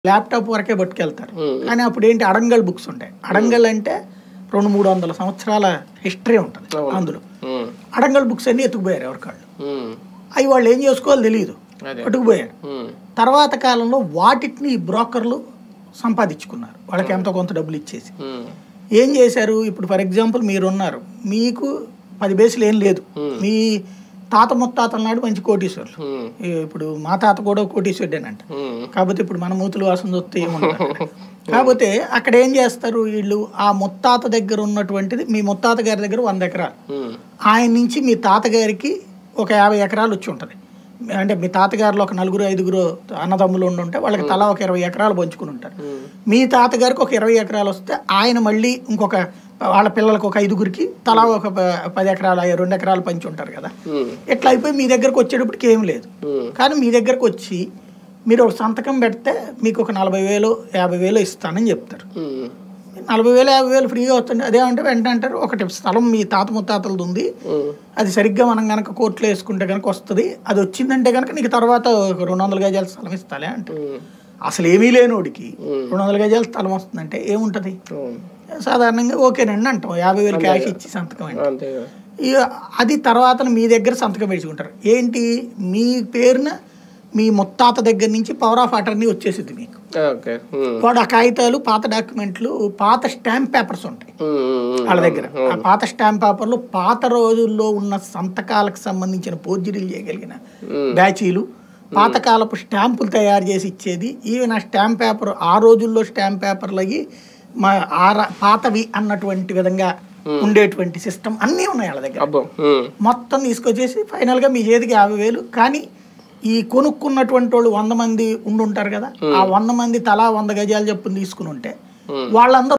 Laptop వరకే పట్టుకెళ్తారు కానీ అప్పుడు ఏంటి అడంగల్ బుక్స్ ఉంటాయి అడంగల్ అంటే రెండు మూడు వందల సంవత్సరాల హిస్టరీ ఉంటుంది అవును. అందులో ఉమ్, అడంగల్ బుక్స్ అన్ని ఎత్తుకుపోయారు ఎవరికాళ్ళు ఉమ్, అవి వాళ్ళు ఏం చేసుకోవాలో తెలియదు అదే పట్టుకుపోయారు ఉమ్, తర్వాత కాలంలో వాటిని బ్రోకర్లు సంపాదించుకున్నారు వాళ్ళకి ఎంతో కొంత డబ్బులు ఇచ్చేసి ఉమ్, ఏం చేశారు ఇప్పుడు ఫర్ ఎగ్జాంపుల్ మీరు ఉన్నారు మీకు పది బేసులు ఏం లేదు మీ తాత ముత్తాతల నాడు మంచి కోటీశ్వరులు ఉమ్, ఇప్పుడు మా తాత కూడా కోటీశ్వరుడేనంట ఉమ్, కాకపోతే ఇప్పుడు మన మూతులు వాసన చూస్తే ఏముండదు అక్కడ. కాకపోతే అక్కడ ఏం చేస్తారు వీళ్ళు ఆ ముత్తాత దగ్గర ఉన్నటువంటిది మీ ముత్తాత గారి దగ్గర వంద ఎకరాలు ఉమ్, ఆయన నుంచి మీ తాతగారికి ఒక యాభై ఎకరాలు వచ్చి ఉంటుంది అంటే మీ తాతగారిలో ఒక నలుగురు ఐదుగురు అన్నదమ్ములు ఉండి ఉంటే వాళ్ళకి తలా ఒక ఇరవై ఎకరాలు పంచుకుని ఉంటారు ఉమ్, మీ తాతగారికి ఒక ఇరవై ఎకరాలు వస్తే ఆయన మళ్ళీ ఇంకొక వాళ్ళ పిల్లలకు ఒక ఐదుగురికి తలా ఒక ప- పది ఎకరాలు రెండు ఎకరాలు పంచి ఉంటారు కదా ఉమ్, ఇట్లా అయిపోయి మీ దగ్గరకు వచ్చేటప్పటికి ఏం లేదు ఉమ్, కానీ మీ దగ్గరకు వచ్చి మీరు ఒక సంతకం పెడితే మీకు ఒక నలభై వేలు యాభై వేలు ఇస్తానని చెప్తారు ఉమ్, నలభై వేలు యాభై వేలు ఫ్రీగా వస్తుంది అదేమంటే వెంటనే అంటారు ఒకటి స్థలం మీ తాత ముత్తాతలది ఉంది ఉమ్, అది సరిగ్గా మనం కనుక కోర్టులో వేసుకుంటే కనుక వస్తుంది అది వచ్చిందంటే కనుక నీకు తర్వాత ఒక రెండు వందల గజాల స్థలం ఇస్తాలే అంటే ఉమ్, అసలు ఏమీ లేనోడికి రెండు వందల గజాల స్థలం వస్తుందంటే ఏముంటుంది ఉమ్, సాధారణంగా ఓకేనండి అంటాం యాభై వేలు క్యాష్ ఇచ్చి సంతకం అంటే అంతే కదా ఇక అది తర్వాత మీ దగ్గర సంతకం పెట్టుకుంటారు ఏంటి మీ పేరున మీ ముత్తాత దగ్గర నుంచి పవర్ ఆఫ్ అటర్నీ వచ్చేసింది మీకు ఓకే ఉమ్, వాడు ఆ కాగితాలు పాత డాక్యుమెంట్లు పాత స్టాంప్ పేపర్స్ ఉంటాయి ఉమ్, ఉమ్, వాళ్ళ దగ్గర ఆ పాత స్టాంప్ పేపర్లు పాత రోజుల్లో ఉన్న సంతకాలకు సంబంధించిన పోర్జరీలు చేయగలిగిన ఉమ్, బ్యాచీలు పాతకాలపు స్టాంపులు తయారు చేసి ఇచ్చేది ఈవెన్ ఆ స్టాంప్ పేపర్ ఆ రోజుల్లో స్టాంప్ పేపర్లు అవి మా ఆర పాతవి అన్నటువంటి విధంగా ఉండేటువంటి సిస్టమ్ అన్నీ ఉన్నాయి వాళ్ళ దగ్గర అబ్బో ఉమ్, మొత్తం తీసుకొచ్చేసి ఫైనల్గా మీ చేతికి యాభై వేలు కానీ ఈ కొనుక్కున్నటువంటి వాళ్ళు వంద మంది ఉండి ఉంటారు కదా ఆ వంద మంది తలా వంద గజాలు చెప్పుని తీసుకుని ఉంటే Hmm. వాళ్ళందరూ